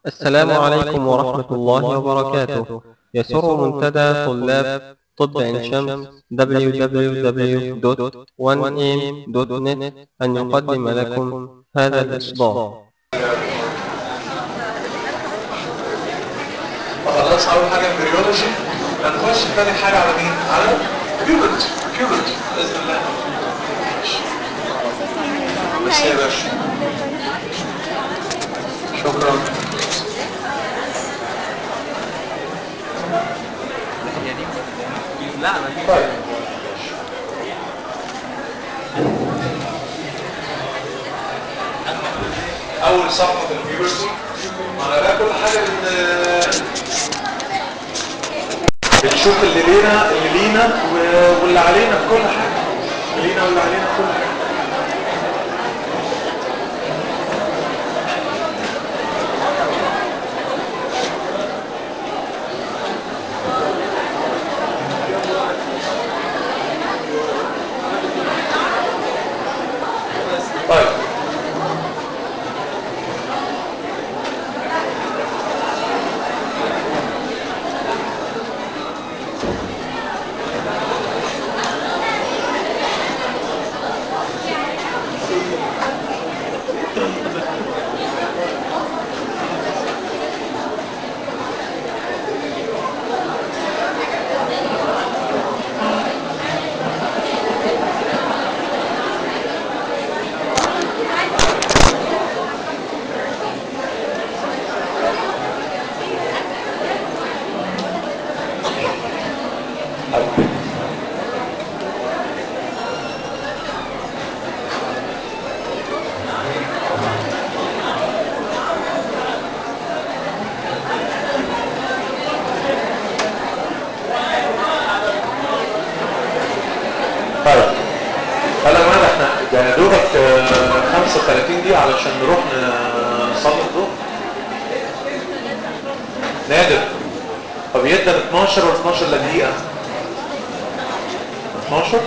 السلام عليكم ورحمة الله وبركاته يسر منتدى طلاب طب عين شمس www.1am.net أن يقدم لكم هذا الإصدار خلاص اول حاجه البريولوجي هنخش تاني حاجه على مين على بيولوجي بيولوجي باذن الله بس يا باشا شكرا طيب اول صفحه البيولوجي انا بقى كل حاجه بن- بنشوف اللي لينا اللي لينا و- واللي علينا في كل حاجه اللي لينا واللي علينا في كل حاجه طيب طيب هلا ماذا احنا ده يا دوبك آه، 35 دقيقة علشان نروح نصلي الظهر نادر طب يقدر 12 ولا 12 الا دقيقة 12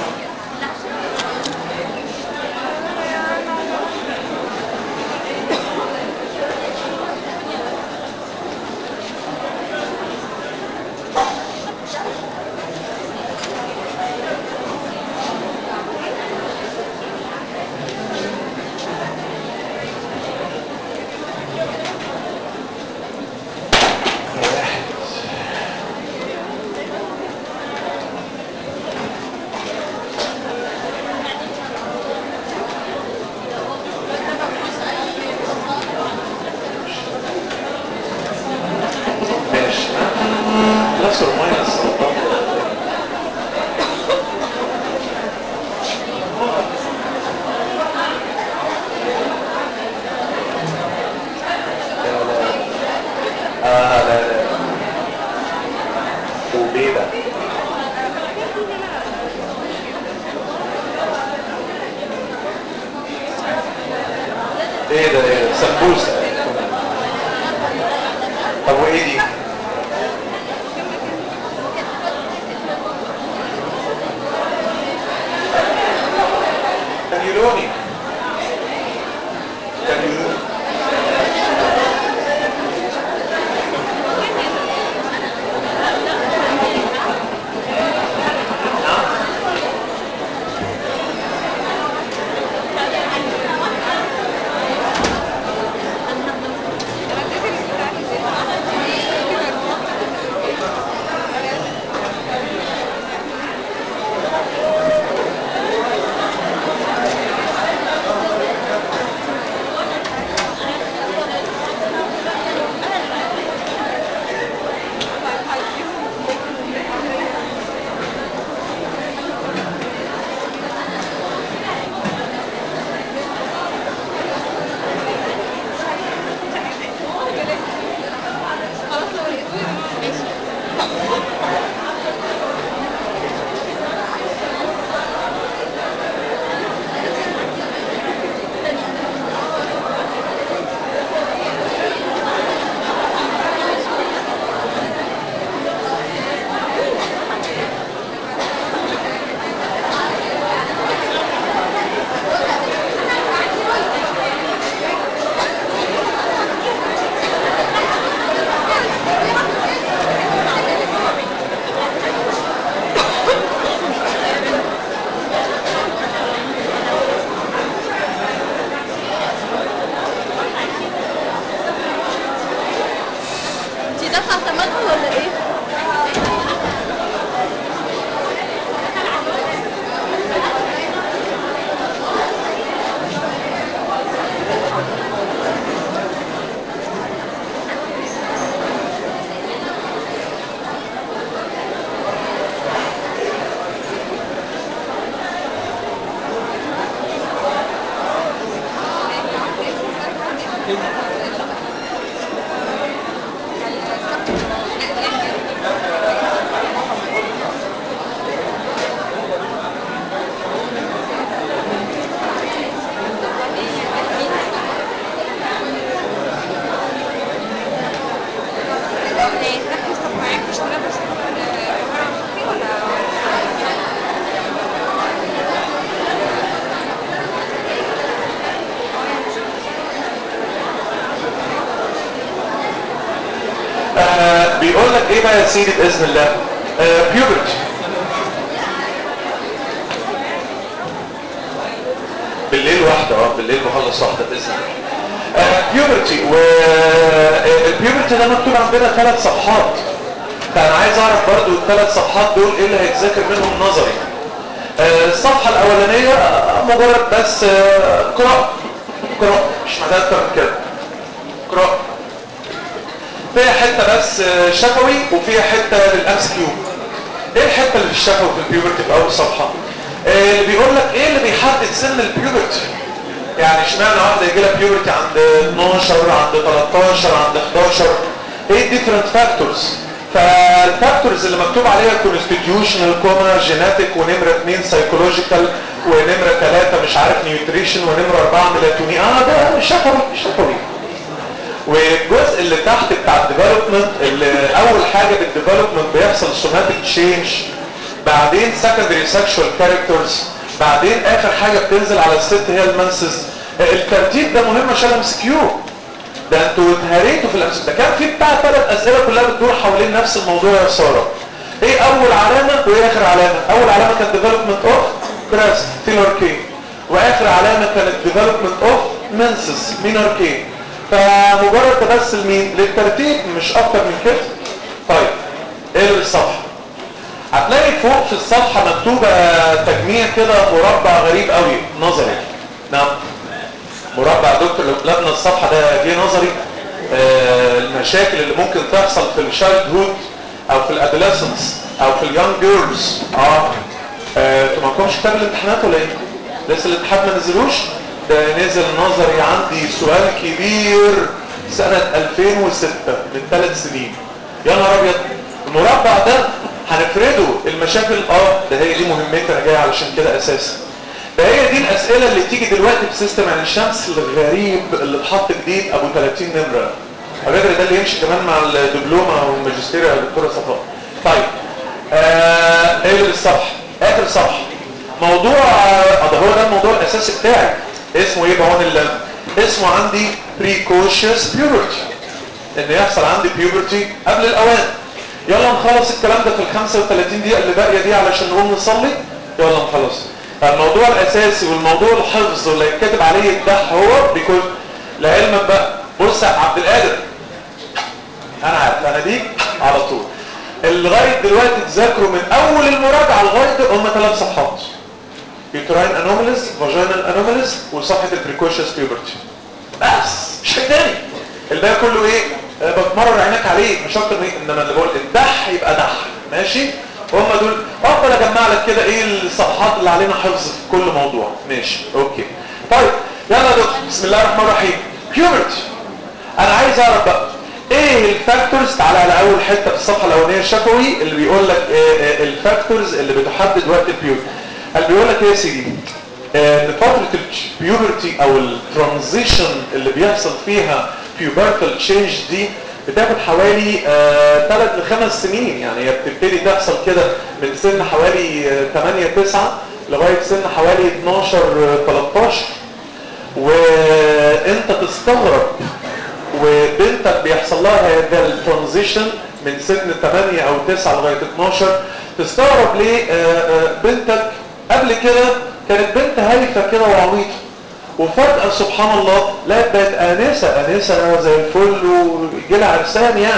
ماشي بلس اور ماينس اه لا لا وبيبة ايه ده ايه ده سمبوسة طب وايه دي كانيولوني كانيولوني تمنها ولا ايه؟ آه بيقول لك ايه بقى يا سيدي باذن الله آه بيوبرتي بالليل واحدة اه بالليل بخلص واحدة باذن الله آه بيوبرتي والبيوبرتي ده مكتوب عندنا ثلاث صفحات فانا عايز اعرف برضو الثلاث صفحات دول ايه اللي هيتذاكر منهم نظري آه الصفحة الاولانية آه، مجرد بس آه قراءة قراءة مش محتاج اكتر من كده قراءة فيها حتة بس آه، شفوي وفيها حتة للأمس كيو ايه الحتة اللي في الشفوي في البيوبرتي في اول صفحة آه، اللي بيقول لك ايه اللي بيحدد سن البيوبرتي يعني اشمعنى واحدة يجي لها بيوبرتي عند 12 عند 13 عند 11 ايه الديفرنت فاكتورز فالفاكتورز اللي مكتوب عليها كونستيتيوشنال كوما جيناتيك ونمرة 2 سايكولوجيكال ونمرة 3 مش عارف نيوتريشن ونمرة 4 ميلاتونين اه ده شفوي شفوي والجزء اللي تحت بتاع الديفلوبمنت اللي اول حاجه بالديفلوبمنت بيحصل سوماتيك تشينج بعدين سكندري سكشوال كاركترز بعدين اخر حاجه بتنزل على الست هي المنسز الترتيب ده مهم عشان ام كيو ده انتوا اتهريتوا في الامس ده كان في بتاع ثلاث اسئله كلها بتدور حوالين نفس الموضوع يا ساره ايه اول علامه وايه اخر علامه اول علامه كانت ديفلوبمنت اوف كراس فيلر كي واخر علامه كانت ديفلوبمنت اوف منسز مينر كي فمجرد ده بس لمين للترتيب مش اكتر من كده طيب ايه الصفحه هتلاقي فوق في الصفحه مكتوبه تجميع كده مربع غريب قوي نظري نعم مربع دكتور لو قلبنا الصفحه ده جه نظري آه المشاكل اللي ممكن تحصل في الشايلد هود او في الادolescence او في اليونج جيرلز اه آه، انتوا ما عندكمش كتاب الامتحانات ولا ايه؟ لسه الامتحان ما نزلوش؟ ده نزل نظري عندي سؤال كبير سنة 2006 من ثلاث سنين يا نهار ابيض المربع ده هنفرده المشاكل اه ده هي دي مهمتي انا جاي علشان كده اساسا ده هي دي الاسئله اللي تيجي دلوقتي في سيستم عين الشمس الغريب اللي اتحط جديد ابو 30 نمره على فكره ده اللي يمشي كمان مع الدبلومه والماجستير يا دكتوره صفاء طيب آه ايه اللي الصفحه اخر صفحه موضوع اه ده هو ده الموضوع الاساسي بتاعي اسمه ايه بعون الله اسمه عندي precocious puberty ان يحصل عندي puberty قبل الاوان يلا نخلص الكلام ده في ال 35 دقيقه اللي باقيه دي علشان نقوم نصلي يلا نخلص الموضوع الاساسي والموضوع الحفظ واللي يتكتب عليه الدح هو بيكون لعلمك بقى بص يا عبد القادر انا عارف انا دي على طول لغايه دلوقتي تذاكروا من اول المراجعه لغايه ده هم ثلاث صفحات يوتراين انوماليز فاجينال انوماليز وصفحه البريكوشس بيوبرتي بس مش حاجه تاني الباقي كله ايه آه، بتمرر عينك عليه مش اكتر من انما اللي بقول الدح يبقى دح ماشي هم دول افضل اجمع لك كده ايه الصفحات اللي علينا حفظ في كل موضوع ماشي اوكي طيب يلا يا دكتور بسم الله الرحمن الرحيم بيوبرتي انا عايز اعرف بقى ايه الفاكتورز تعالى على اول حته في الصفحه الاولانيه الشفوي اللي بيقول لك إيه إيه الفاكتورز اللي بتحدد وقت البيوبرتي اللي بيقول لك ايه يا سيدي ان فتره البيوبرتي او الترانزيشن اللي بيحصل فيها بيوبرتال تشينج دي بتاخد حوالي 3 ل 5 سنين يعني هي بتبتدي تحصل كده من سن حوالي 8 9 لغايه سن حوالي 12 آه، 13 وانت تستغرب وبنتك بيحصل لها هذا الترانزيشن من سن 8 او 9 لغايه 12 تستغرب ليه آه، آه، بنتك قبل كده كانت بنت هايفه كده وعبيطه وفجأة سبحان الله لقيت بقت آنسة آنسة زي الفل ويجي لها عرسان يعني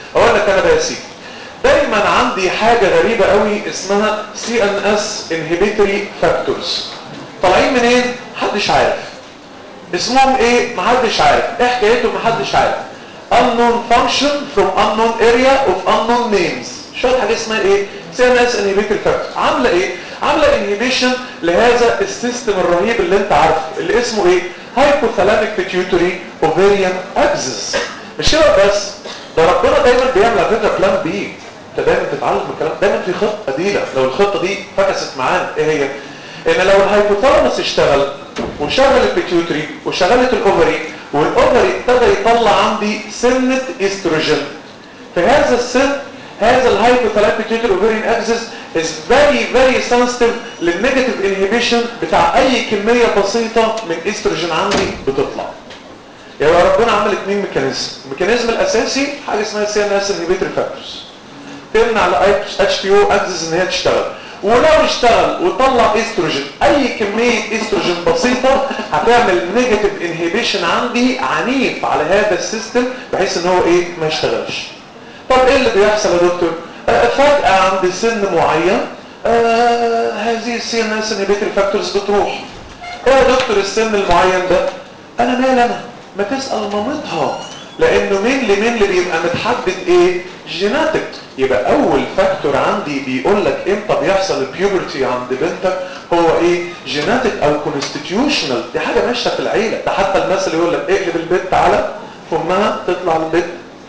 اقول لك انا بقى يا سيدي دايما عندي حاجه غريبه قوي اسمها سي ان اس انهبيتوري فاكتورز طالعين منين محدش عارف اسمهم ايه محدش عارف ايه حكايتهم محدش عارف unknown function from unknown area of unknown names شويه حاجه اسمها ايه سي ان اس انهبيتوري فاكتور عامله ايه عامله انهبيشن لهذا السيستم الرهيب اللي انت عارفه اللي اسمه ايه هايبوثالاميك بيتيوتري اوفيريان اكسس مش كده بس ده ربنا دايما بيعمل على فكره بلان بي انت دايما بتتعلم الكلام دايما في خطه بديله لو الخطه دي فكست معانا ايه هي ان لو الهايبوثالاموس اشتغل وشغل البيتيوتري وشغلت الاوفري والاوفري ابتدى يطلع عندي سنه استروجين في هذا السن هذا الهايبوثالاميك بيتيوتري اوفريان اكسس is very very sensitive للنيجاتيف انهبيشن بتاع اي كميه بسيطه من استروجين عندي بتطلع يبقى ربنا عمل اثنين ميكانيزم الميكانيزم الاساسي حاجه اسمها سي ان اس انهبيتوري فاكتورز تمنع الاي اتش بي او اكسس ان هي تشتغل ولو اشتغل وطلع استروجين اي كميه استروجين بسيطه هتعمل نيجاتيف انهبيشن عندي عنيف على هذا السيستم بحيث ان هو ايه ما يشتغلش طب ايه اللي بيحصل يا دكتور آه فجاه عند سن معين آه هذه السي ان اس انهبيتوري فاكتورز بتروح ايه يا دكتور السن المعين ده انا مال انا ما تسال مامتها لانه مين لمين اللي بيبقى متحدد ايه جيناتيك يبقى اول فاكتور عندي بيقول لك امتى بيحصل البيوبرتي عند بنتك هو ايه جيناتيك او كونستيتيوشنال دي حاجه ماشيه في العيله ده حتى المثل يقول لك اقلب البنت على فمها تطلع البنت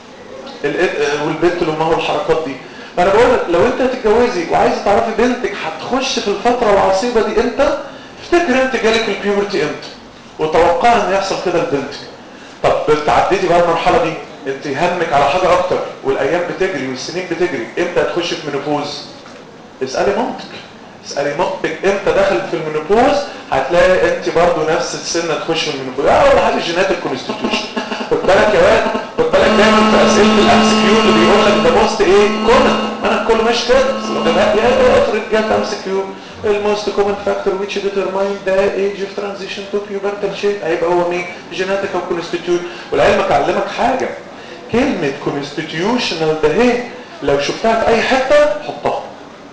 والبنت لامها والحركات دي فانا بقول لك لو انت هتتجوزي وعايزه تعرفي بنتك هتخش في الفتره العصيبه دي امتى افتكر انت جالك البيوبرتي امتى وتوقع ان يحصل كده لبنتك طب تعديتي بقى المرحله دي انت همك على حاجه اكتر والايام بتجري والسنين بتجري امتى هتخش في منوبوز اسالي مامتك اسالي مامتك امتى دخلت في المنوبوز هتلاقي انت برضو نفس السن هتخش في المنوبوز اول حاجه جينات الكونستيتيوشن خد بالك يا واد خد بالك دايما في اسئله الام سي كيو اللي بيقول لك ده موست ايه كومن انا الكل ماشي كده يا افرض جت ام سي كيو الموست كومن فاكتور which determine the age of transition to pubertal shape هيبقى هو مين جيناتيك او كونستيتيوت ولعلمك اعلمك حاجه كلمه كونستيتيوشنال ده هي لو شفتها في اي حته حطها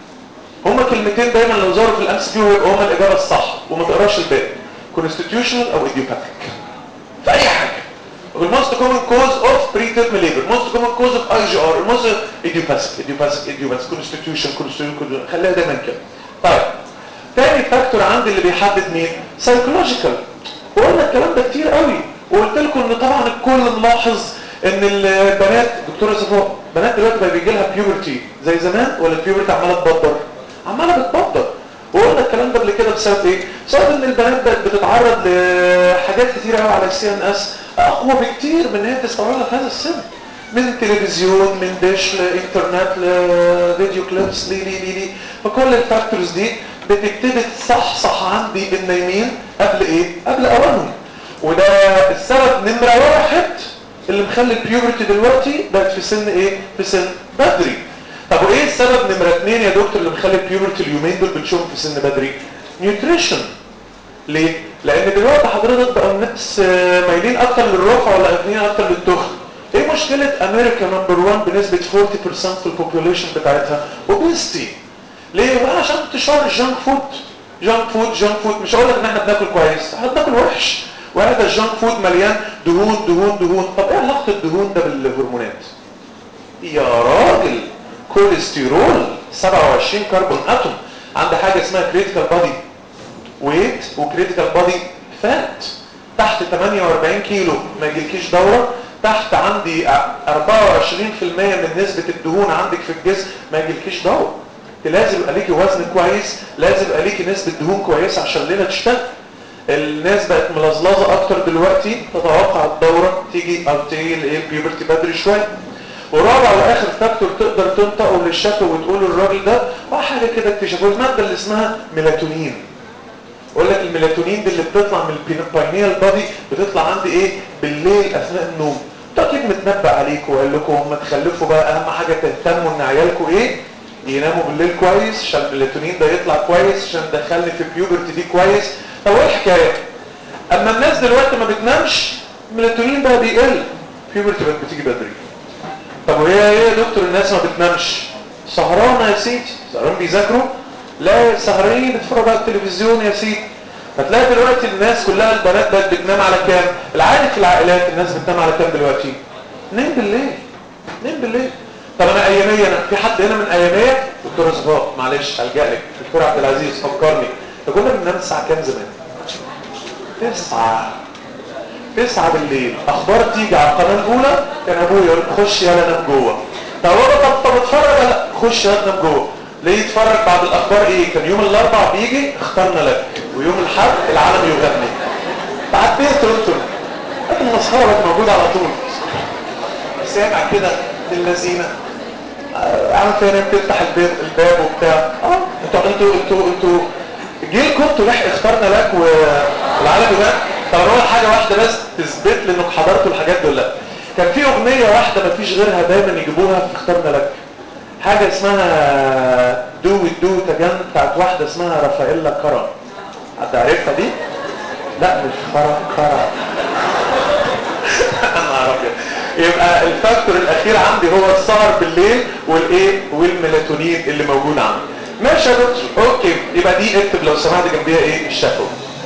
هما كلمتين دايما لو ظهروا في الام سي كيو يبقى هما الاجابه الصح وما تقراش الباقي كونستيتيوشنال او ايديوباثيك في اي حاجه الموست كومن كوز اوف بري تيرم ليبر موست كومن كوز اوف اي جي ار الموست ايديوباثيك ايديوباثيك ايديوباثيك كونستيتيوشن كونستيتيوشن خليها دايما كده طيب تاني فاكتور عندي اللي بيحدد مين سايكولوجيكال وقلنا الكلام ده كتير قوي وقلت لكم ان طبعا الكل ملاحظ ان البنات دكتوره صفاء بنات دلوقتي بقى بيجي لها بيوبرتي زي زمان ولا البيوبرتي عماله تبدر عماله بتبدر وقلنا الكلام ده قبل كده بسبب ايه بسبب ان البنات بقت بتتعرض لحاجات كتير قوي على السي ان اس اقوى بكتير من ان هي تستوعبها في هذا السن من تلفزيون من ديش لانترنت لفيديو كليبس لي لي لي لي فكل الفاكتورز دي بتبتدي تصحصح عندي النايمين قبل ايه قبل اوانهم وده السبب نمره واحد اللي مخلي البيوبرتي دلوقتي بقت في سن ايه في سن بدري طب وايه السبب نمره اتنين يا دكتور اللي مخلي البيوبرتي اليومين دول بنشوفهم في سن بدري نيوتريشن ليه لان دلوقتي حضرتك بقى الناس مايلين اكتر للرفع ولا مايلين اكتر للتخن ايه مشكله امريكا نمبر 1 بنسبه 40% في البوبوليشن بتاعتها اوبيستي ليه بقى عشان انتشار الجانك فود جانك فود جانك فود مش هقول لك ان احنا بناكل كويس احنا بناكل وحش وهذا الجانك فود مليان دهون دهون دهون طب ايه علاقه الدهون ده بالهرمونات يا راجل كوليسترول 27 كربون اتوم عند حاجه اسمها كريتيكال بادي ويت وكريتيكال بادي فات تحت 48 كيلو ما يجيلكيش دوره تحت عندي 24% من نسبة الدهون عندك في الجسم ما يجيلكيش دوره لازم يبقى ليكي وزن كويس لازم يبقى ليكي نسبة دهون كويسة عشان لينا تشتغل الناس بقت ملظلظة اكتر دلوقتي تتوقع الدورة تيجي او تيجي البيوبرتي بدري شوية ورابع واخر فاكتور تقدر تنطقه للشكوى وتقول للراجل ده حاجة كده اكتشفوا المادة اللي اسمها ميلاتونين اقول لك الميلاتونين دي اللي بتطلع من الباينيال بادي بتطلع عندي ايه بالليل اثناء النوم ده اكيد متنبأ عليكم وقال لكم هم تخلفوا بقى اهم حاجة تهتموا ان عيالكم ايه يناموا بالليل كويس عشان الميلاتونين ده يطلع كويس عشان دخلني في البيوبرتي دي كويس طب ايه الحكايه اما الناس دلوقتي ما بتنامش الميلاتونين بقى بيقل البيوبرتي بقت بتيجي بدري طب وهي ايه يا دكتور الناس ما بتنامش سهرانه يا سيدي سهران بيذاكروا لا سهرانين بيتفرجوا على التلفزيون يا سيدي فتلاقي دلوقتي الناس كلها البنات بقت بتنام على كام العادي في العائلات الناس بتنام على كام دلوقتي نام بالليل نام بالليل طب انا اياميه انا في حد هنا من اياميه دكتور صفاء معلش الجا لك دكتور عبد العزيز فكرني كنا بننام الساعه كام زمان تسعة تسعة بالليل اخبار تيجي على القناه الاولى كان ابويا يقول خش يلا نام جوه طب بابا طب طب اتفرج لا خش يلا نام جوه ليه يتفرج بعد الاخبار ايه كان يوم الاربع بيجي اخترنا لك ويوم الحد العالم يغني تعديت انتوا المسخره بقت موجوده على طول سامع كده للذين عامل فيها نايم تفتح الباب الباب وبتاع اه انتوا انتوا انتوا انتوا جيلكم انتوا لحق اخترنا لك والعالم ده طب انا اقول حاجه واحده بس تثبت لي انك حضرتوا الحاجات دي ولا لا كان في اغنيه واحده ما فيش غيرها دايما يجيبوها في اخترنا لك حاجه اسمها دو دو تجن بتاعت واحده اسمها رافائيلا كرم حد عارفها دي لا مش كرم كرم انا اعرف يبقى الفاكتور الاخير عندي هو السهر بالليل والايه والميلاتونين اللي موجود عندي ماشي يا دكتور اوكي يبقى دي اكتب لو سمحت جنبيها ايه الشفوي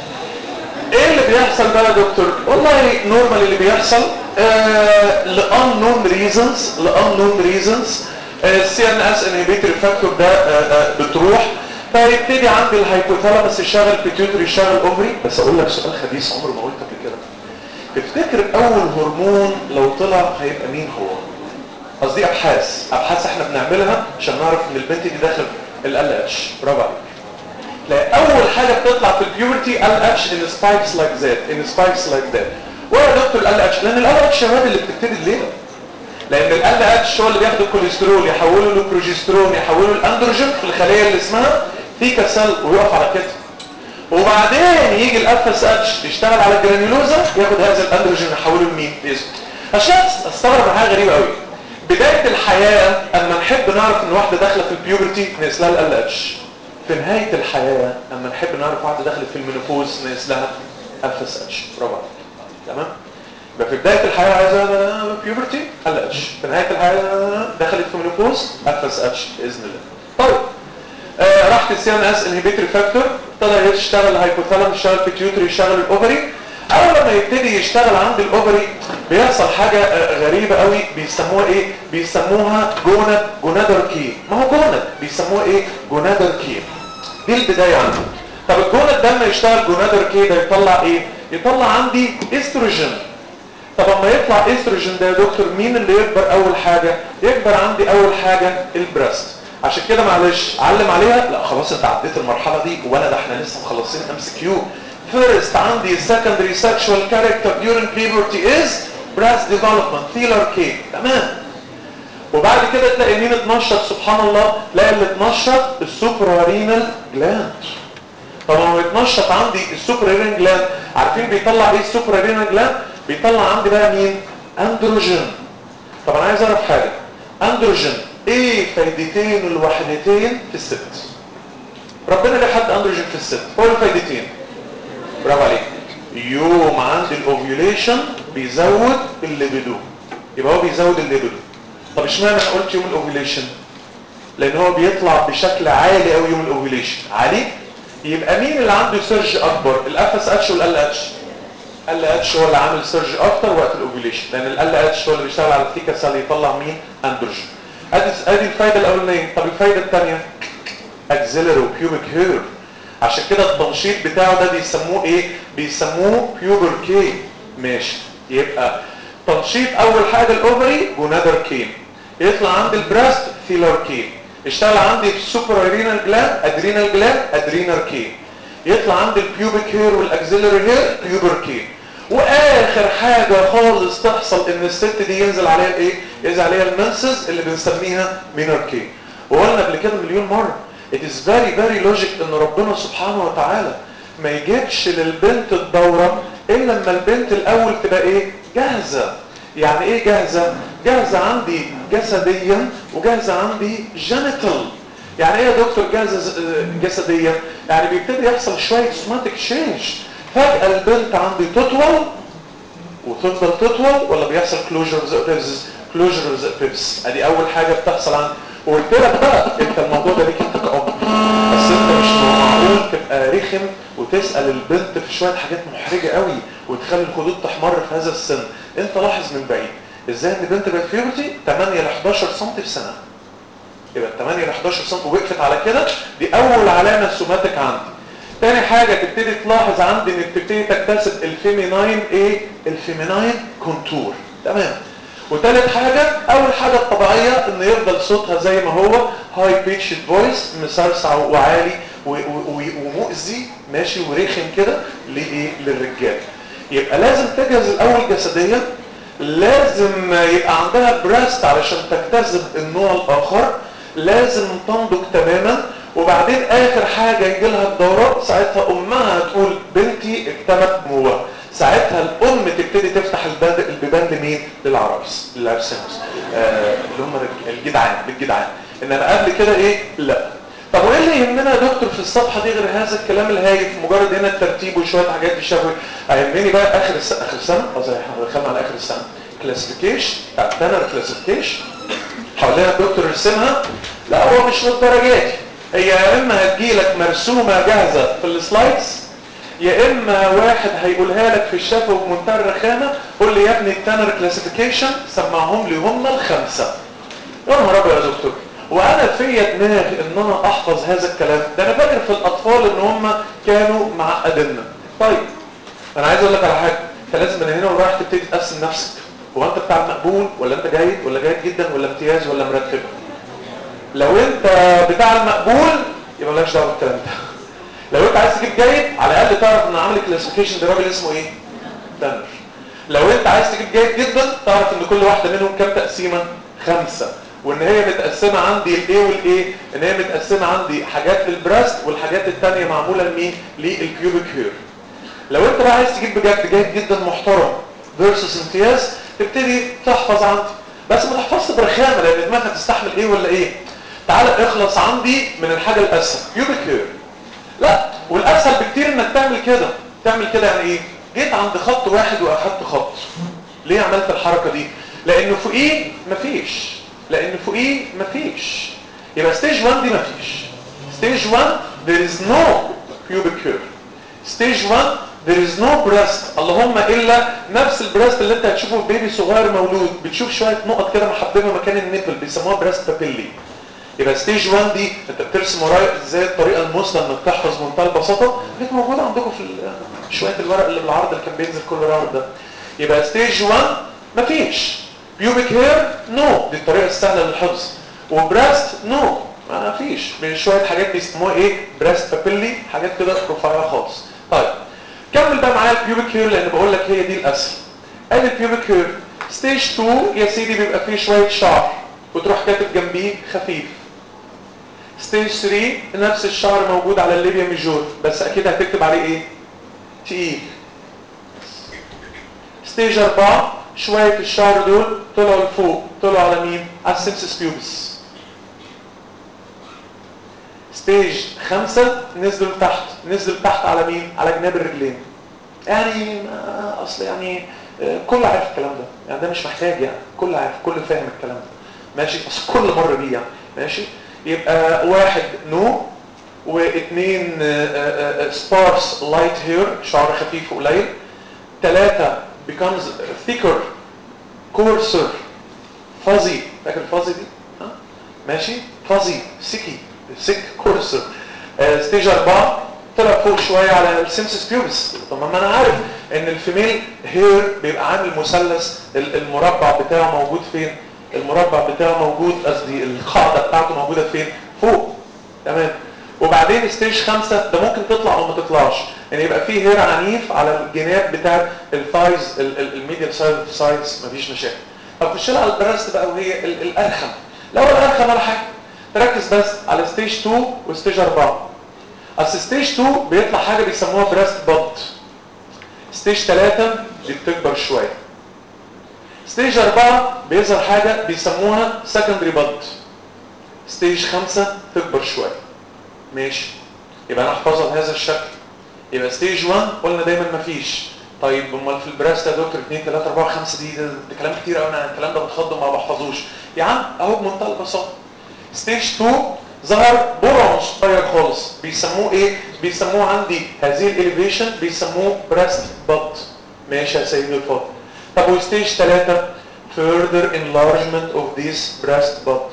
ايه اللي بيحصل بقى يا دكتور والله نورمال اللي بيحصل آه لانون ريزونز لانون ريزونز السي ان اس انهبيتوري فاكتور ده آه آه بتروح فيبتدي عندي الهايبوثالاموس يشتغل بيتيوتري يشتغل اوفري بس اقول لك سؤال خبيث عمري ما قلت قبل كده تفتكر اول هرمون لو طلع هيبقى مين هو قصدي ابحاث ابحاث احنا بنعملها عشان نعرف ان البنت دي داخل ال اتش برافو عليك لا اول حاجه بتطلع في البيورتي ال اتش ان سبايكس لايك ذات ان سبايكس لايك ذات ويا دكتور ال اتش لان ال اتش هو اللي بتبتدي الليله لان ال اتش هو اللي بياخد الكوليسترول يحوله لبروجسترون يحوله لاندروجين في الخليه اللي اسمها ثيكا سيل ويقف على كده وبعدين يجي الاف اس اتش يشتغل على الجرانيولوزا ياخد هذا الاندروجين يحوله لمين لاسم عشان استغرب حاجه غريبه قوي بدايه الحياه اما نحب نعرف ان واحده داخله في البيوبرتي نقيس لها ال اتش في نهايه الحياه اما نحب نعرف واحده دخلت في المينوبوز نقيس لها اف اس اتش برافو عليك تمام يبقى في بدايه الحياه عايزه بيوبرتي ال اتش في نهايه الحياه دخلت في المينوبوز اف اس اتش باذن الله طيب آه راحت السي ان اس انهبيتوري فاكتور ابتدى يشتغل الهايبوثالاموس يشتغل البيتيوتري يشتغل الاوفري اول لما يبتدي يشتغل عند الاوفري بيحصل حاجه آه غريبه قوي بيسموها ايه بيسموها جوناد جونادر كي ما هو جوناد بيسموها ايه جونادر كي دي البدايه عندي طب الجوناد ده لما يشتغل جونادر كي ده يطلع ايه يطلع عندي استروجين طب اما يطلع استروجين ده يا دكتور مين اللي يكبر اول حاجه يكبر عندي اول حاجه البريست عشان كده معلش علم عليها لا خلاص انت عديت المرحله دي ولا ده احنا لسه مخلصين ام سي كيو فيرست عندي secondary sexual character during puberty is breast development feeler K تمام وبعد كده تلاقي مين اتنشط سبحان الله تلاقي اللي اتنشط السوبرا رينال جلاند طب لما يتنشط عندي السوبرا رينال جلاند عارفين بيطلع ايه السوبرا رينال جلاند بيطلع عندي بقى مين اندروجين طب انا عايز اعرف حاجه اندروجين ايه فايدتين الوحدتين في الست ربنا ليه حد اندروجين في الست هو الفايدتين برافو عليك يوم عند الاوفيوليشن بيزود الليبيدو يبقى هو بيزود الليبيدو طب اشمعنى انا قلت يوم الاوفيوليشن لان هو بيطلع بشكل عالي قوي يوم الاوفيوليشن عالي يبقى مين اللي عنده سيرج اكبر الاف اس اتش والال اتش ال اتش هو اللي عامل سيرج اكتر وقت الاوفيوليشن لان ال اتش هو اللي بيشتغل على الثيكا سيل يطلع مين اندروجين ادي ادي الفايده الاولانيه طب الفايده الثانيه اكسيلري وبيوبيك هير عشان كده التنشيط بتاعه ده بيسموه ايه بيسموه بيوبر كي ماشي يبقى تنشيط اول حاجه الاوفري جونادر كي يطلع عند البراست ثيلر كي يشتغل عندي في السوبر رينال جلاند ادرينال جلاند ادرينال كي يطلع عند البيوبيك هير والاكسيلري هير بيوبر كي واخر حاجة خالص تحصل ان الست دي ينزل عليها الايه ينزل عليها المنسز اللي بنسميها ميناركي وقلنا قبل كده مليون مرة it is very very logic ان ربنا سبحانه وتعالى ما يجيبش للبنت الدورة الا لما البنت الاول تبقى ايه جاهزة يعني ايه جاهزة جاهزة عندي جسديا وجاهزة عندي جينيتال يعني ايه يا دكتور جاهزة جسديا يعني بيبتدي يحصل شوية سوماتيك تشينج فجأة البنت عندي تطول وتفضل تطول ولا بيحصل كلوجر اوف ذا ابيبسس كلوجر اوف ذا ابيبسس ادي اول حاجه بتحصل عندي وقلت لك بقى انت الموضوع ده ليك انت كأب بس انت مش معقول تبقى رخم وتسال البنت في شويه حاجات محرجه قوي وتخلي الخدود تحمر في هذا السن انت لاحظ من بعيد ازاي ان البنت بقت فيبرتي 8 ل 11 سم في سنه يبقى 8 ل 11 سم وقفت على كده دي اول علامه سوماتيك عندي تاني حاجة تبتدي تلاحظ عندي ان بتبتدي تكتسب الفيميناين ايه الفيميناين كونتور تمام وتالت حاجة اول حاجة الطبيعية ان يفضل صوتها زي ما هو هاي بيتش فويس مسرسع وعالي ومؤذي ماشي ورخم كده لايه للرجال يبقى لازم تجهز الاول جسديا لازم يبقى عندها بريست علشان تجتذب النوع الاخر لازم تنضج تماما وبعدين اخر حاجة يجي لها الدورة ساعتها امها تقول بنتي اكتمت موه ساعتها الام تبتدي تفتح الباب البيبان لمين للعرايس للعرسانوس آه اللي هم الجدعان للجدعان انما قبل كده ايه لا طب وايه اللي يهمنا يا دكتور في الصفحه دي غير هذا الكلام الهايف مجرد هنا الترتيب وشويه حاجات الشفوي هيهمني بقى اخر الس... اخر السنه اه زي احنا دخلنا على اخر السنه كلاسيفيكيشن تنر كلاسيفيكيشن حوالينا الدكتور يرسمها لا هو مش للدرجات هي يا اما هتجيلك مرسومه جاهزه في السلايدز يا اما واحد هيقولها لك في الشفا بمنتهى الرخامه قول لي يا ابني التنر كلاسيفيكيشن سمعهم لي هم الخمسه يا نهار ابيض يا دكتور وانا فيا دماغ ان انا احفظ هذا الكلام ده انا فاكر في الاطفال ان هم كانوا معقديننا طيب انا عايز اقول لك على حاجه انت لازم من هنا ورايح تبتدي تقسم نفسك هو انت بتاع المقبول ولا انت جيد ولا جيد جدا ولا امتياز ولا مرتب لو انت بتاع المقبول يبقى مالكش دعوه بالكلام ده لو انت عايز تجيب جيد على الاقل تعرف ان عامل كلاسيفيكيشن ده راجل اسمه ايه تنر لو انت عايز تجيب جيد جدا تعرف ان كل واحده منهم كام تقسيمه خمسه وان هي متقسمه عندي الايه والايه ان هي متقسمه عندي حاجات للبراست والحاجات الثانيه معموله لمين للبيوبيك هير لو انت بقى عايز تجيب بجد جيد جدا محترم فيرسس امتياز تبتدي تحفظ عندي بس ما تحفظش برخامه لان دماغك هتستحمل ايه ولا ايه تعال اخلص عندي من الحاجه الاسهل بيوبيك هير لا والاسهل بكتير انك تعمل كده تعمل كده يعني ايه جيت عند خط واحد واخدت خط ليه عملت الحركه دي لانه فوقيه مفيش لان فوقيه مفيش يبقى ستيج 1 دي مفيش ستيج 1 there is no pubic hair ستيج 1 there is no breast اللهم الا نفس البريست اللي انت هتشوفه في بيبي صغير مولود بتشوف شويه نقط كده محببه مكان النيبل بيسموها بريست بابيلي يبقى ستيج 1 دي انت بترسم ورايا ازاي الطريقه المثلى انك تحفظ بمنتهى البساطه كانت موجوده عندكم في شويه الورق اللي بالعرض اللي كان بينزل كل راوند ده يبقى ستيج 1 مفيش بيوبيك هير نو دي الطريقه السهله للحفظ وبراست نو ما فيش شويه حاجات بيسموها ايه براست بابيلي حاجات كده رفيعه خالص طيب كمل بقى معايا البيوبيك هير لان بقول لك هي دي الاسهل ادي البيوبيك هير ستيج 2 يا سيدي بيبقى فيه شويه شعر وتروح كاتب جنبيه خفيف ستيج 3 نفس الشعر موجود على الليبيا ميجور بس اكيد هتكتب عليه ايه تقيل ستيج 4 شوية الشعر دول طلعوا لفوق طلعوا على مين على السيمسس بيوبس ستيج 5 نزلوا لتحت نزلوا لتحت على مين على جناب الرجلين يعني اصل يعني كل عارف الكلام ده يعني ده مش محتاج يعني كل عارف كل فاهم الكلام ده ماشي اصل كل مره بيه يعني ماشي يبقى واحد نو واثنين سبارس لايت هير شعر خفيف وقليل ثلاثة becomes thicker coarser fuzzy فاكر الفازي دي؟ ها؟ ماشي fuzzy sicky sick coarser ستيج أربعة طلع فوق شوية على السيمسس بيوبس طب ما انا عارف ان الفيميل هير بيبقى عامل مثلث المربع بتاعه موجود فين المربع بتاعه موجود قصدي القاعدة بتاعته موجودة فين فوق تمام وبعدين ستيج خمسة ده ممكن تطلع او ما تطلعش يعني يبقى فيه هير عنيف على الجناب بتاع الثايز الميديال سايز سايز مفيش مشاكل طب خش على البرست بقى وهي الارخم لو الارخم ولا حاجه تركز بس على ستيج 2 وستيج 4 اصل ستيج 2 بيطلع حاجه بيسموها بريست بط ستيج 3 دي بتكبر شويه ستيج 4 بيظهر حاجه بيسموها سكندري بط ستيج 5 تكبر شويه ماشي يبقى انا احفظها بهذا الشكل يبقى ستيج 1 قلنا دايما مفيش طيب امال في البراست يا دكتور 2 3 4 5 دي ده, ده كلام كتير قوي انا الكلام ده بتخض ما بحفظوش يا عم اهو بمنتهى البساطه ستيج 2 ظهر برع صغير خالص بيسموه ايه بيسموه عندي هذه الاليفيشن بيسموه براست بط ماشي يا سيدي الفاضل طب وستيج 3 further enlargement of this breast bud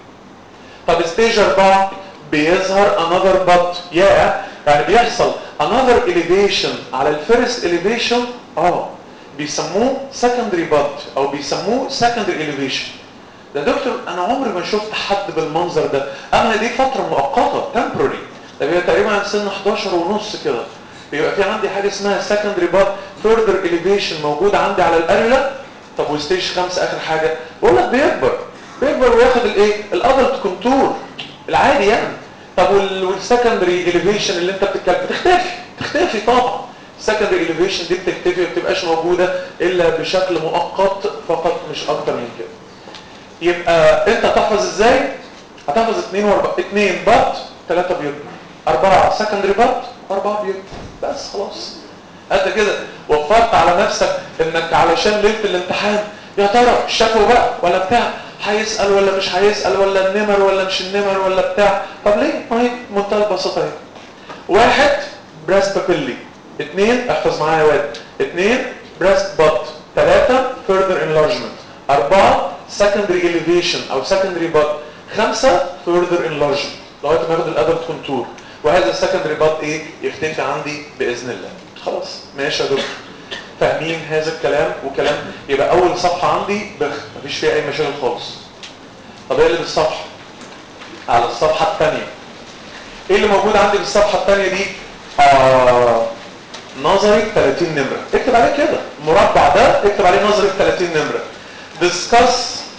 طب ستيج 4 بيظهر another bud يا يعني بيحصل another elevation على الفيرست elevation اه بيسموه secondary bud او بيسموه secondary elevation ده دكتور انا عمري ما شفت حد بالمنظر ده انا دي فتره مؤقته temporary ده بيبقى تقريبا عند سن 11 ونص كده بيبقى في عندي حاجه اسمها secondary bud further elevation موجود عندي على الاريولا طب وستيج 5 اخر حاجه بقول لك بيكبر بيكبر وياخد الايه الادلت كونتور العادي يعني طب والسكندري اليفيشن اللي انت بتتكلم بتختفي تختفي طبعا السكندري اليفيشن دي بتختفي وما بتبقاش موجوده الا بشكل مؤقت فقط مش اكتر من كده يبقى انت هتحفظ ازاي هتحفظ 2 و 2 بط 3 بيض 4 سكندري بط 4 بيض بس خلاص قد كده وفرت على نفسك انك علشان ليله الامتحان يا ترى الشكوى بقى ولا بتاع هيسال ولا مش هيسال ولا النمر ولا مش النمر ولا بتاع طب ليه ما هي منتهى البساطه اهي واحد براست بابيلي اثنين احفظ معايا يا واد اثنين براست بط ثلاثه فيرذر انلارجمنت اربعه secondary elevation او secondary bud خمسة further enlargement لغاية ما ياخد الادلت كونتور وهذا السكندري باد ايه يختفي عندي باذن الله خلاص ماشي يا دكتور فاهمين هذا الكلام وكلام يبقى اول صفحه عندي بخ مفيش فيها اي مشاكل خالص طب ايه اللي بالصفحه على الصفحه الثانيه ايه اللي موجود عندي في الصفحه الثانيه دي آه نظري 30 نمره اكتب عليه كده المربع ده اكتب عليه نظري 30 نمره discuss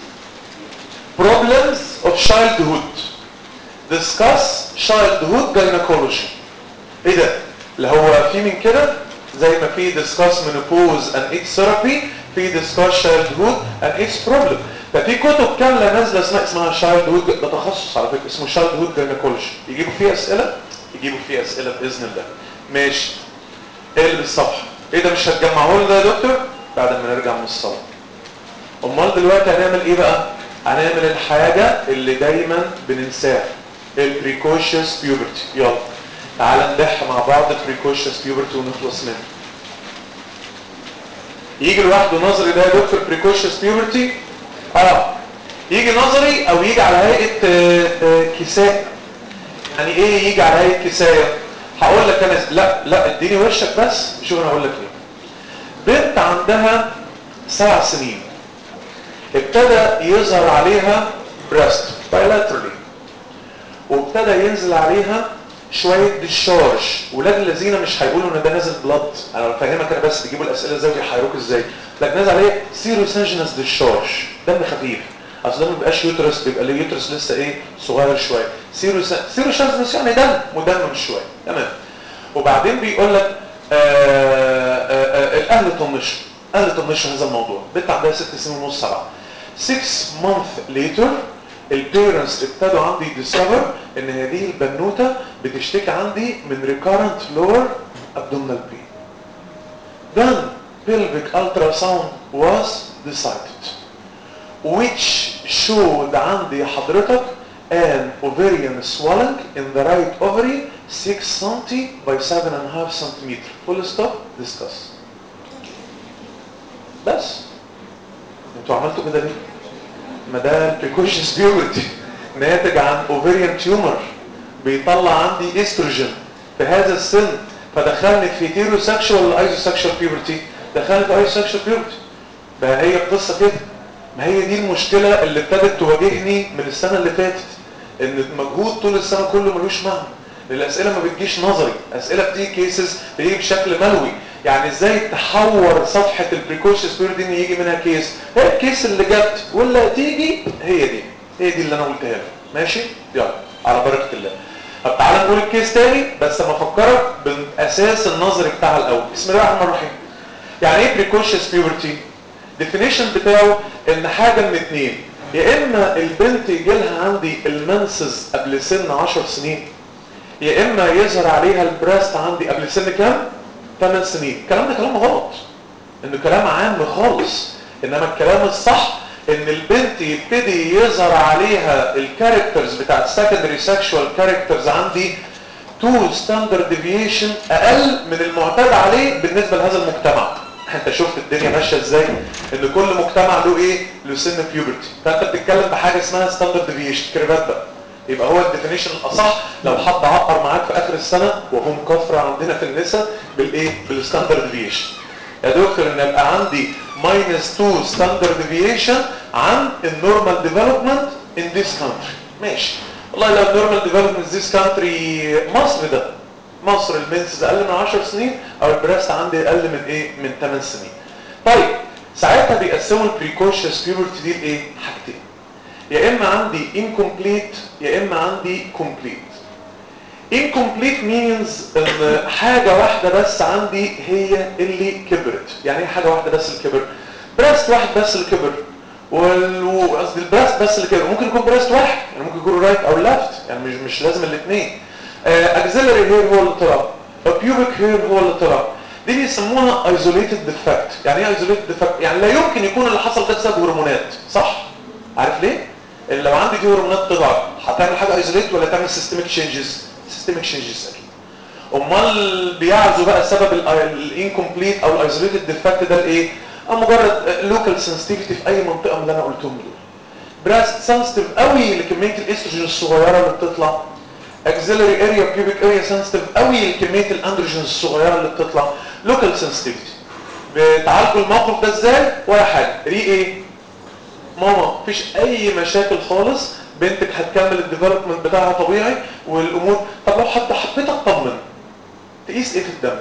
problems of childhood discuss childhood gynecology ايه ده اللي هو في من كده زي ما في discuss menopause and its therapy في discuss childhood and its problem ففي كتب كاملة نازلة اسمها اسمها childhood ده تخصص على فكرة اسمه childhood gynecology يجيبوا فيه اسئلة يجيبوا فيه اسئلة باذن الله ماشي ايه اللي بالصفحة ايه ده مش هتجمعه لنا يا دكتور بعد ما نرجع من الصلاة امال دلوقتي هنعمل ايه بقى هنعمل الحاجة اللي دايما بننساها البريكوشيوس بيوبرتي يلا تعال ندح مع بعض البريكوشيوس بيوبرتي ونخلص منه يجي لوحده نظري ده يا دكتور بريكوشيوس بيوبرتي اه يجي نظري او يجي على هيئه آه، آه، كساء يعني ايه يجي على هيئه كسايه هقول لك انا لا لا اديني وشك بس شوف انا هقول لك ايه بنت عندها سبع سنين ابتدى يظهر عليها بريست bilaterally وابتدى ينزل عليها شويه ديشارج ولاد الذين مش هيقولوا ان ده نازل بلاد انا بفهمك انا بس بيجيبوا الاسئله ازاي ويحيروك ازاي لكن نازل عليه سيروسنجنس ديشارج دم خفيف اصل ده ما بيبقاش يوترس بيبقى ليه يوترس لسه ايه صغير شويه سيروسنجنس يعني دم مدمم شويه تمام وبعدين بيقول لك الاهل طنشوا اهل طنشوا هذا الموضوع بنت عندها ست سنين ونص سبعه 6 month later البيرنتس ابتدوا عندي ديسكفر ان هذه البنوته بتشتكي عندي من recurrent lower abdominal pain. Then pelvic ultrasound was decided which showed عندي حضرتك an ovarian swelling in the right ovary 6 cm by 7.5 cm. Full stop discuss. بس انتوا عملتوا كده ليه؟ ما ده البريكوشنز بيورتي ناتج عن اوفيريان تيومر بيطلع عندي استروجين في هذا السن فدخلني في هيتيرو سكشوال ولا ايزو سكشوال بيورتي دخلني في ايزو سكشوال بيورتي بقى هي القصه كده ما هي دي المشكله اللي ابتدت تواجهني من السنه اللي فاتت ان المجهود طول السنه كله ملوش معنى الاسئله ما بتجيش نظري اسئله بتيجي كيسز بتيجي بشكل ملوي يعني ازاي تحور صفحه البريكوشنز بيورد ان يجي منها كيس هي الكيس اللي جت واللي هتيجي هي دي هي دي اللي انا قلتها لك ماشي يلا على بركه الله طب تعالى نقول الكيس تاني بس اما افكرك بالاساس النظري بتاعها الاول بسم الله الرحمن الرحيم يعني ايه بريكوشنز بيورتي ديفينيشن بتاعه ان حاجه من اتنين يا اما البنت يجي لها عندي المنسز قبل سن 10 سنين يا اما يظهر عليها البراست عندي قبل سن كام 8 سنين الكلام ده كلام غلط انه كلام عام خالص انما الكلام الصح ان البنت يبتدي يظهر عليها الكاركترز بتاعت secondary sexual كاركترز عندي تو ستاندرد ديفيشن اقل من المعتاد عليه بالنسبه لهذا المجتمع انت شفت الدنيا ماشيه ازاي ان كل مجتمع له ايه له سن بيوبرتي فانت بتتكلم بحاجه اسمها ستاندرد ديفيشن كيرفات بقى يبقى هو الديفينيشن الاصح لو حد عقر معاك في اخر السنه وهم كثره عندنا في النساء بالايه بالستاندرد ديفيشن يا دكتور ان يبقى عندي minus 2 standard deviation عن النورمال ديفلوبمنت in this country ماشي والله لو النورمال ديفلوبمنت in this country مصر ده مصر المنسز اقل من 10 سنين او البريست عندي اقل من ايه من 8 سنين طيب ساعتها بيقسموا البريكوشس بيورتي دي لايه حاجتين يا اما عندي incomplete يا اما عندي complete incomplete means ان حاجة واحدة بس عندي هي اللي كبرت يعني ايه حاجة واحدة بس اللي كبر بريست واحد بس اللي كبر قصدي البريست بس اللي كبر ممكن يكون بريست واحد يعني ممكن يكون رايت او ليفت يعني مش مش لازم الاثنين اكزيلري هير هو اللي طلع بيوبيك هير هو اللي طلع دي بيسموها ايزوليتد ديفكت يعني ايه ايزوليتد ديفكت يعني لا يمكن يكون اللي حصل ده بسبب هرمونات صح عارف ليه اللي لو عندي في هرمونات طلعت هتعمل حاجه ايزوليت ولا تعمل سيستميك تشينجز سيستميك تشينجز اكيد امال بيعزوا بقى سبب الانكمبليت او الايزوليتد ديفكت ده لايه مجرد لوكال سنسيتيفيتي في اي منطقه من اللي انا قلتهم دول براست سنسيتيف قوي لكميه الاستروجين الصغيره اللي بتطلع اكسلري اريا بيوبيك اريا سنسيتيف قوي لكميه الاندروجين الصغيره اللي بتطلع لوكال سنسيتيفيتي بتعالجوا الموقف ده ازاي ولا حاجه ري ايه ماما مفيش اي مشاكل خالص بنتك هتكمل الديفلوبمنت بتاعها طبيعي والامور طب لو حد حبيت اطمن تقيس ايه في الدم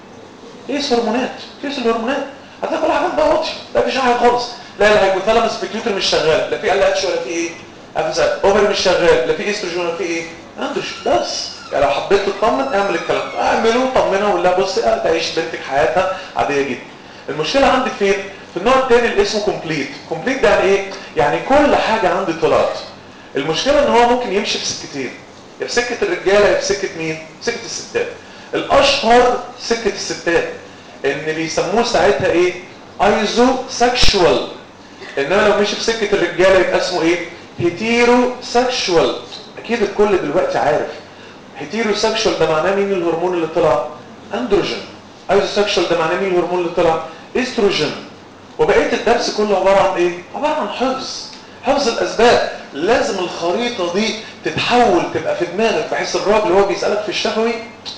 قيس هرمونات قيس الهرمونات هتلاقي كل حاجه بقى واطيه لا فيش حاجه خالص لا الهايبوثالاموس بيتيوتر مش شغال لا في ال اتش ولا في ايه افزات اوفر مش شغال لا في استروجين ولا في ايه اندروش بس يعني لو حبيت تطمن اعمل الكلام ده اعمله طمنها وقول لها بصي اه تعيش بنتك حياتها عاديه جدا المشكله عندي فين في النوع الثاني اللي اسمه كومبليت كومبليت ده يعني ايه يعني كل حاجه عندي طلعت المشكله ان هو ممكن يمشي في سكتين يا في سكه الرجاله يا في سكه مين سكه الستات الاشهر سكه الستات ان بيسموه ساعتها ايه ايزو سكشوال انما لو مشي في سكه الرجاله يبقى اسمه ايه هيتيرو سكشوال اكيد الكل دلوقتي عارف هيتيرو سكشوال ده معناه مين الهرمون اللي طلع اندروجين ايزو سكشوال ده معناه مين الهرمون اللي طلع استروجين وبقيه الدرس كله عباره عن ايه عباره عن حفظ حفظ الاسباب لازم الخريطه دي تتحول تبقى في دماغك بحيث الراجل هو بيسالك في الشفوي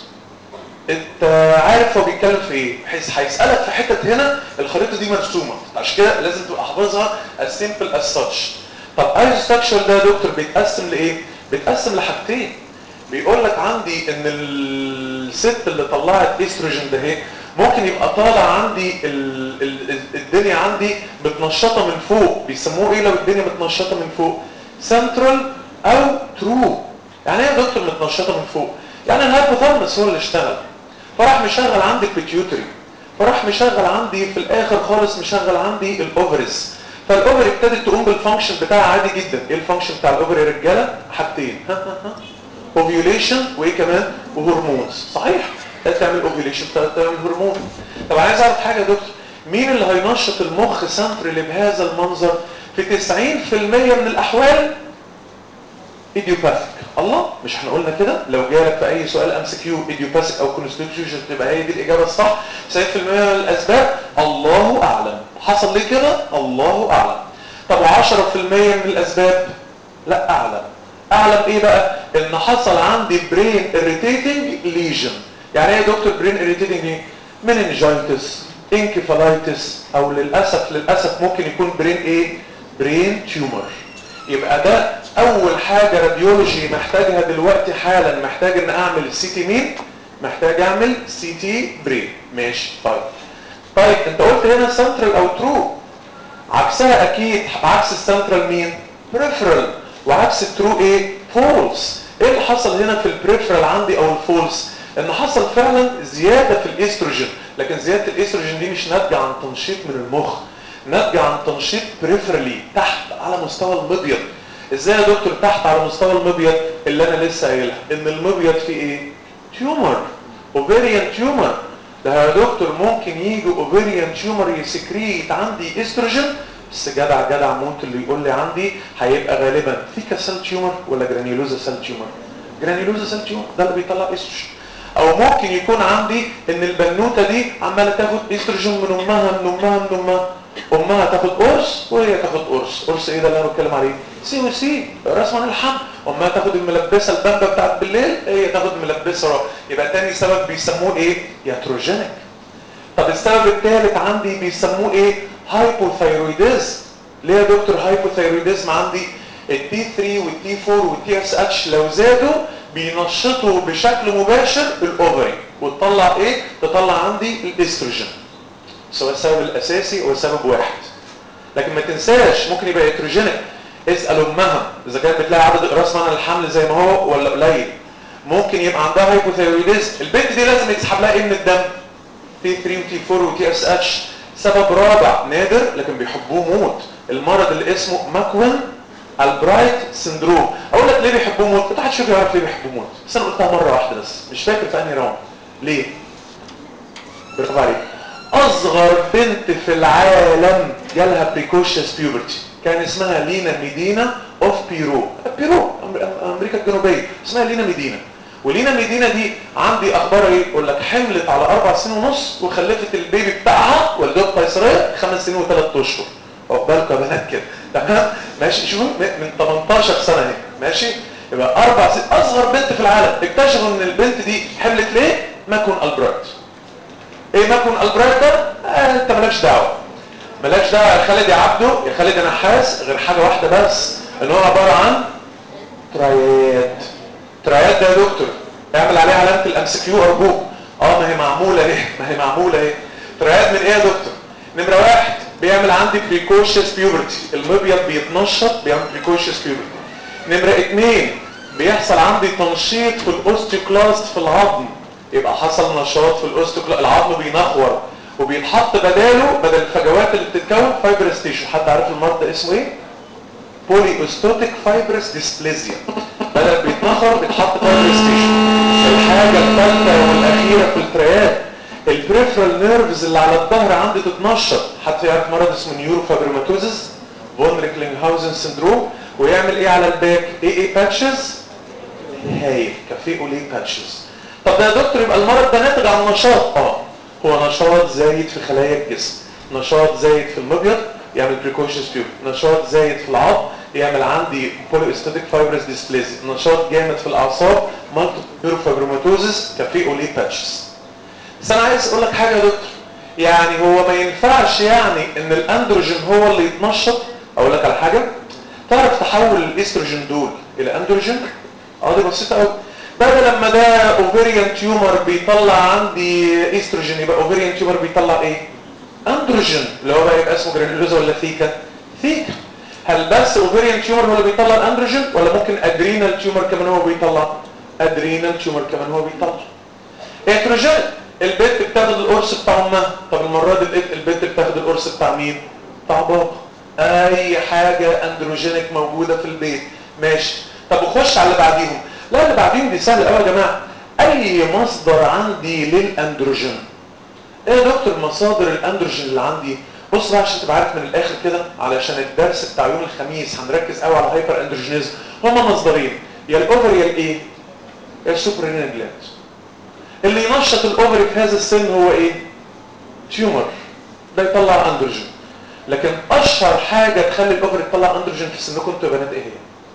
انت عارف هو بيتكلم في ايه بحيث هيسالك في حته هنا الخريطه دي مرسومه عشان كده لازم تبقى حافظها as simple as such طب ايزوسكشوال ده يا دكتور بيتقسم لايه بيتقسم لحاجتين بيقول لك عندي ان الست اللي طلعت استروجين ده اهي ممكن يبقى طالع عندي ال ال الدنيا عندي متنشطه من فوق بيسموه ايه لو الدنيا متنشطه من فوق سنترال او ترو يعني ايه يا دكتور متنشطه من فوق يعني الهايبوثالاموس هو اللي اشتغل فراح مشغل عندي البيتيوتري فراح مشغل عندي في الاخر خالص مشغل عندي الاوفرز فالاوفري ابتدت تقوم بالفانكشن بتاعها عادي جدا ايه الفانكشن بتاع الاوفري يا رجاله حاجتين ها ها ها اوفيوليشن وايه كمان وهرمونز صحيح تعمل اوفيوليشن تعمل هرمون طب عايز اعرف حاجه يا دكتور مين اللي هينشط المخ سنترالي بهذا المنظر في 90% من الاحوال ايديوباثيك الله مش احنا قلنا كده لو جالك في اي سؤال ام سي كيو ايديوباثيك او كونستيتيوشن تبقى هي دي الاجابه الصح 90% من الاسباب الله اعلم حصل ليه كده الله اعلم طب و10% من الاسباب لا اعلم اعلم ايه بقى ان حصل عندي برين اريتيتنج ليجن يعني ايه يا دكتور برين اريتيتنج ايه مننجايتس انكفالايتس او للاسف للاسف ممكن يكون برين ايه برين تيومر يبقى ده اول حاجة راديولوجي محتاجها دلوقتي حالا محتاج ان اعمل سي تي مين محتاج اعمل سي تي برين ماشي طيب طيب انت قلت هنا سنترال او ترو عكسها اكيد عكس السنترال مين بريفرال وعكس الترو ايه فولس ايه اللي حصل هنا في البريفرال عندي او الفولس ان حصل فعلا زيادة في الاستروجين لكن زيادة الاستروجين دي مش ناتجة عن تنشيط من المخ ناتجة عن تنشيط بريفرالي تحت على مستوى المبيض ازاي يا دكتور تحت على مستوى المبيض اللي انا لسه قايلها ان المبيض فيه ايه تيومر اوفيريان تيومر ده يا دكتور ممكن يجي اوفيريان تيومر يسكريت عندي استروجين بس جدع جدع موت اللي يقول لي عندي هيبقى غالبا فيكا سيل تيومر ولا جرانيولوزا سيل تيومر جرانيولوزا سيل تيومر ده اللي بيطلع استروجين او ممكن يكون عندي ان البنوته دي عماله تاخد استروجين من امها من امها من امها امها تاخد قرص وهي تاخد قرص قرص ايه ده اللي انا بتكلم عليه سي وسي رسم عن الحمل امها تاخد الملبسه البامبه بتاعت بالليل هي تاخد ملبسه رأ. يبقى تاني سبب بيسموه ايه ياتروجينيك طب السبب الثالث عندي بيسموه ايه هايبوثايرويديزم ليه يا دكتور هايبوثايرويديزم عندي التي 3 والتي 4 والتي اس اتش لو زادوا بينشطوا بشكل مباشر الاوفري وتطلع ايه تطلع عندي الاستروجين سواء السبب الاساسي او سبب واحد لكن ما تنساش ممكن يبقى اتروجينيك اسال امها اذا كانت بتلاقي عدد اقراص معنى الحمل زي ما هو ولا قليل ممكن يبقى عندها هايبوثايرويديزم البنت دي لازم يتسحب لها ايه من الدم تي 3 وتي 4 وتي اس اتش سبب رابع نادر لكن بيحبوه موت المرض اللي اسمه ماكوين البرايت سندروم اقول لك ليه بيحبوه موت انت حدش يعرف ليه بيحبوه موت بس انا قلتها مره واحده بس مش فاكر في انهي راوند ليه برافو عليك اصغر بنت في العالم جالها بريكوشس بيوبرتي كان اسمها لينا ميدينا اوف بيرو بيرو امريكا الجنوبيه اسمها لينا ميدينا ولينا ميدينا دي عندي اخبار ايه يقول لك حملت على اربع سنين ونص وخلفت البيبي بتاعها والدته قيصريه خمس سنين وثلاث اشهر عقبالكم يا بنات كده تمام ماشي شوفوا من 18 سنه اهي ماشي يبقى اربع سنين اصغر بنت في العالم اكتشفوا ان البنت دي حملت ليه ماكون البرايت ايه ماكون البرايت ده آه انت مالكش دعوه مالكش دعوه يا خالد يا عبده يا خالد يا نحاس غير حاجه واحده بس ان هو عباره عن ترايات ترايات ده يا دكتور اعمل عليها علامه الام سي كيو ارجوك اه ما هي معموله اهي ما هي معموله اهي ترايات من ايه يا دكتور نمره واحد بيعمل عندي بريكوشس بيوبرتي المبيض بيتنشط بيعمل بريكوشس بيوبرتي نمره اثنين بيحصل عندي تنشيط في الاوستيوكلاست في العظم يبقى حصل نشاط في الاوستيوكلاست العظم بينخور وبيتحط بداله بدل الفجوات اللي بتتكون فايبرس تيشو حد عارف المرض ده اسمه ايه بولي اوستوتيك فايبرس ديسبليزيا بدل بيتنخر بيتحط فايبرس تيشو الحاجه الثالثه والاخيره في التريات البريفرال نيرفز اللي على الظهر عندي تتنشط حتى يعرف مرض اسمه نيورو فابريماتوزس فون ريكلينغهاوزن سندروم ويعمل ايه على الباك ايه ايه باتشز هايل كافيه اوليه باتشز طب ده يا دكتور يبقى المرض ده ناتج عن نشاط اه هو نشاط زايد في خلايا الجسم نشاط زايد في المبيض يعمل بريكوشنز تيوب نشاط زايد في العظم يعمل عندي بوليستاتيك فايبرس ديسبليزي نشاط جامد في الاعصاب مالتي فايبروماتوزس كافيه اوليه باتشز بس انا عايز اقول لك حاجه يا دكتور يعني هو ما ينفعش يعني ان الاندروجين هو اللي يتنشط اقول لك على حاجه تعرف تحول الاستروجين دول الى اندروجين اه دي بسيطه قوي بدل لما ده اوفيريان تيومر بيطلع عندي استروجين يبقى اوفيريان تيومر بيطلع ايه اندروجين اللي هو بقى يبقى اسمه جرانيولوزا ولا ثيكا ثيكا هل بس اوفيريان تيومر هو اللي بيطلع الاندروجين ولا ممكن ادرينال تيومر كمان هو بيطلع ادرينال تيومر كمان هو بيطلع اتروجين البنت بتاخد القرص بتاع امها طب المره دي البنت بتاخد القرص بتاع مين بتاع بابا اي حاجه اندروجينيك موجوده في البيت ماشي طب وخش على اللي بعديهم لا اللي بعديهم دي سهله قوي يا جماعه اي مصدر عندي للاندروجين ايه يا دكتور مصادر الاندروجين اللي عندي بص بقى عشان تبقى عارف من الاخر كده علشان الدرس بتاع يوم الخميس هنركز قوي على الهايبر اندروجينيزم هما مصدرين يا الاوفر يا الايه يا السوبرينال جلاند اللي ينشط الاوفري في هذا السن هو ايه تيومر ده يطلع اندروجين لكن اشهر حاجه تخلي الاوفري تطلع اندروجين في سنكم انتوا يا بنات ايه هي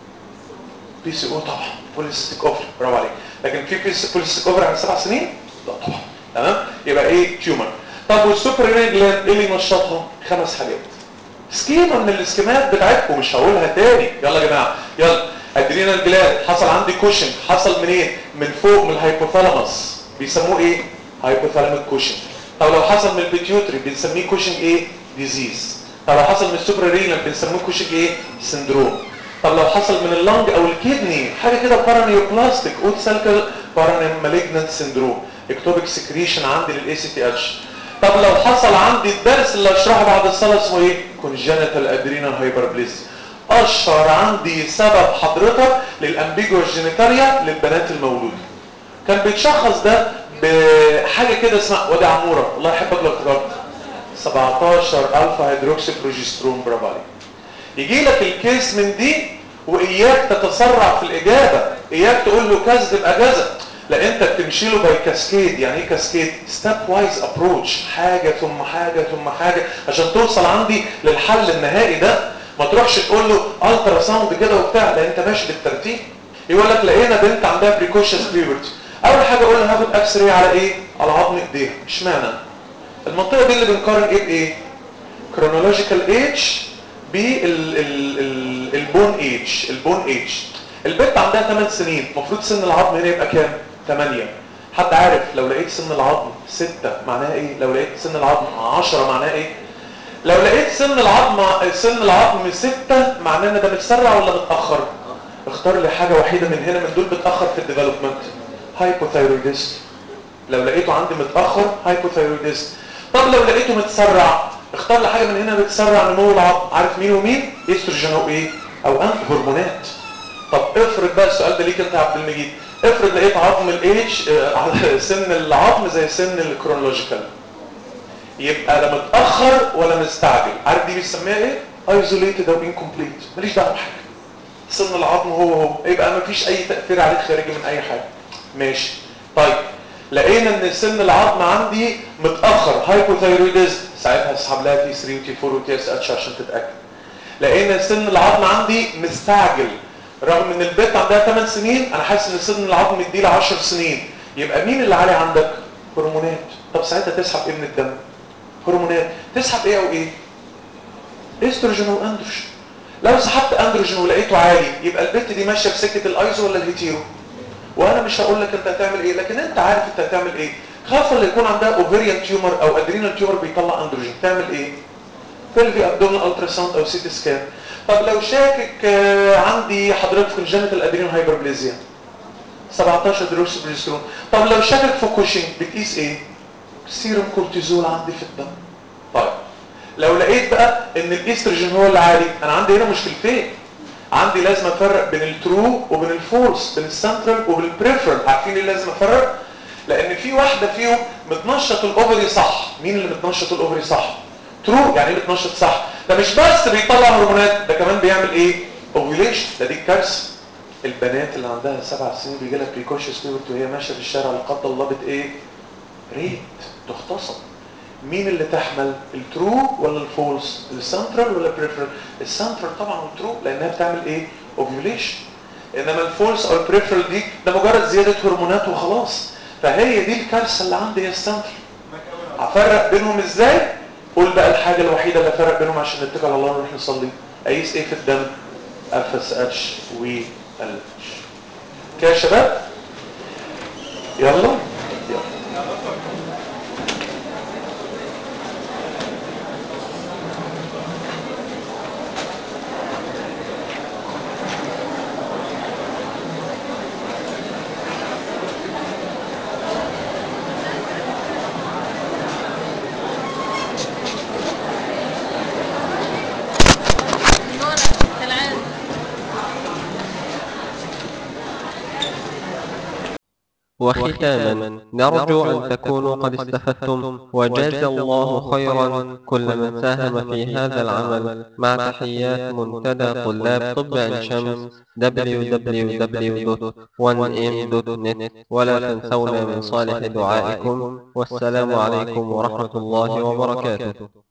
بي سي او طبعا بوليستيك اوفري برافو عليك لكن في بوليستيك اوفري عند سبع سنين لا طبعا تمام يبقى ايه تيومر طب والسوبر جلاند ايه اللي ينشطها خمس حاجات سكيما من الاسكيمات بتاعتكم مش هقولها تاني يلا يا جماعه يلا ادرينال جلاند حصل عندي كوشن حصل منين من فوق من الهايبوثالاموس بيسموه ايه هايبوثالاميك كوشن طب لو حصل من البيتيوتري بنسميه كوشن ايه ديزيز طب لو حصل من السوبر رينال بنسميه كوشن ايه سندروم طب لو حصل من اللنج او الكدني حاجه كده بارانيوبلاستيك اوت سالكل بارانيمالجنت سندروم اكتوبيك سكريشن عندي للاي سي تي اتش طب لو حصل عندي الدرس اللي هشرحه بعد الصلاه اسمه ايه كونجنتال ادرينال هايبربليس اشهر عندي سبب حضرتك للامبيجو الجينيتاليا للبنات المولوده كان بيتشخص ده بحاجه كده اسمها وادي عموره الله يحبك لو افتكرت 17 الفا هيدروكسي بروجسترون برافو عليك يجي لك الكيس من دي واياك تتسرع في الاجابه اياك تقول له كذا تبقى كذا لا انت بتمشي له باي كاسكيد يعني ايه كاسكيد ستيب وايز ابروتش حاجه ثم حاجه ثم حاجه عشان توصل عندي للحل النهائي ده ما تروحش تقول له الترا ساوند كده وبتاع لا انت ماشي بالترتيب يقول لك لقينا بنت عندها بريكوشنز بيورتي اول حاجه اقول لها هاخد اكس راي على ايه على عظم ايديها اشمعنى المنطقه دي اللي بنقارن ايه بايه كرونولوجيكال ايج بالبون ايج البون ايج البنت عندها 8 سنين المفروض سن العظم هنا يبقى كام 8 حد عارف لو لقيت سن العظم 6 معناها ايه لو لقيت سن العظم 10 معناها ايه لو لقيت سن العظم سن العظم 6 معناه ان ده متسرع ولا متاخر اختار لي حاجه وحيده من هنا من دول بتاخر في الديفلوبمنت هايبوثايرويدست لو لقيته عندي متاخر هايبوثايرويدست طب لو لقيته متسرع اختار لي حاجه من هنا بتسرع نمو العظم عارف مين ومين استروجين او ايه او انت هرمونات طب افرض بقى السؤال ده ليك انت يا عبد المجيد افرض لقيت عظم الايج سن العظم زي سن الكرونولوجيكال يبقى لا متاخر ولا مستعجل عارف دي بيسميها ايه ايزوليتد او انكمبليت ماليش دعوه بحاجه سن العظم هو هو يبقى ما فيش اي تاثير عليه خارجي من اي حاجه ماشي طيب لقينا ان سن العظم عندي متاخر هايبوثايرويدزم ساعتها اسحب لها تي 3 وتي 4 وتي اس اتش عشان تتاكد لقينا سن العظم عندي مستعجل رغم ان البنت عندها 8 سنين انا حاسس ان سن العظم مديله 10 سنين يبقى مين اللي عالي عندك هرمونات طب ساعتها تسحب ايه من الدم هرمونات تسحب ايه او ايه استروجين واندروجين لو سحبت اندروجين ولقيته عالي يبقى البنت دي ماشيه في سكه الايزو ولا الهيتيرو وانا مش هقول لك انت هتعمل ايه لكن انت عارف انت هتعمل ايه خاصه اللي يكون عندها اوفيريان تيومر او ادرينال تيومر بيطلع اندروجين تعمل ايه بلفي ابدومينال الترا ساوند او سيتي سكان طب لو شاكك آه عندي حضرتك كونجنتال ادرينال هايبربليزيا 17 دروس بروجسترون طب لو شاكك في كوشنج بتقيس ايه سيروم كورتيزول عندي في الدم طيب لو لقيت بقى ان الاستروجين هو اللي عالي انا عندي هنا مشكلتين عندي لازم افرق بين الترو وبين الفولس بين السنترال وبين البريفرال عارفين ليه لازم افرق لان في واحده فيهم بتنشط الاوفري صح مين اللي بتنشط الاوفري صح ترو يعني ايه بتنشط صح ده مش بس بيطلع هرمونات ده كمان بيعمل ايه اوفيليشن ده دي الكارثه البنات اللي عندها سبع سنين بيجي لها بريكوشس بيبرت وهي ماشيه في الشارع لا قدر الله بت ايه ريت تغتصب مين اللي تحمل الترو ولا الفولس السنترال ولا البريفرال السنترال طبعا الترو لانها بتعمل ايه اوفيوليشن انما الفولس او البريفرال دي ده مجرد زياده هرمونات وخلاص فهي دي الكارثه اللي عندي هي السنترال هفرق بينهم ازاي قول بقى الحاجه الوحيده اللي افرق بينهم عشان نتكل على الله ونروح نصلي اقيس ايه في الدم اف اس اتش و ال اتش كده يا شباب يلا يلا وختاما نرجو أن تكونوا قد استفدتم وجاز الله خيرا كل من ساهم في هذا العمل مع تحيات منتدى طلاب طب عين شمس www.1m.net ولا تنسونا من صالح دعائكم والسلام عليكم ورحمة الله وبركاته